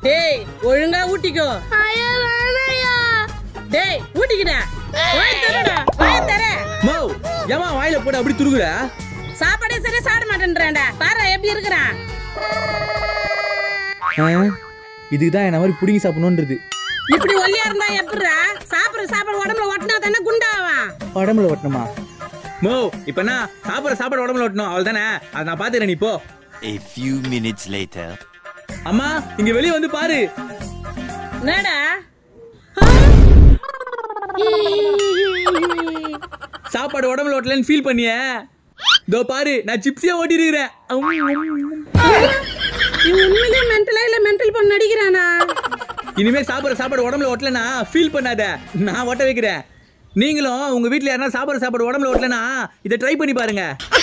டேய் ஒழுங்கா ஊட்டிக்கோ ஐயா வேணாயா டேய் ஊட்டிக்கிடா வாய் தரடா வாய் தர மோ ஏமா வாயில போட்டு அப்படி துருகுற சாப்பாடே சரியா சாப்பிட மாட்டேன்றான்டா பாரு எப்படி இருக்கிறான் இதுக்கு தான் என்ன மாதிரி புடிங்கி சாப்பிடணுன்றது இப்படி ஒல்லியா இருந்தா எப்படிடா சாப்பிடுற சாப்பாடு உடம்புல ஒட்டினா தானே குண்டாவான் உடம்புல ஒட்டணுமா மோ இப்ப என்ன சாப்பிட்ற சாப்பாடு உடம்புல ஒட்டணும் அவள் தானே அதை நான் பாத்துக்கிறேன் நீ போ A few minutes later. அம்மா இங்க வெளிய வந்து பாரு என்னடா சாப்பாடு உடம்புல ஓட்டலன்னு ஃபீல் பண்ணிய இதோ பாரு நான் சிப்ஸே ஓட்டி இருக்கிறேன் இவன் உண்மையிலே மென்டலா இல்ல மென்டல் பண்ண நடிக்கிறானா இனிமே சாப்பிட்ற சாப்பாடு உடம்புல ஓட்டலனா ஃபீல் பண்ணாத நான் ஓட்ட வைக்கிறேன் நீங்களும் உங்க வீட்ல யாரா சாப்பிட்ற சாப்பாடு உடம்புல ஓட்டலனா இதை ட்ரை பண்ணி பாருங்க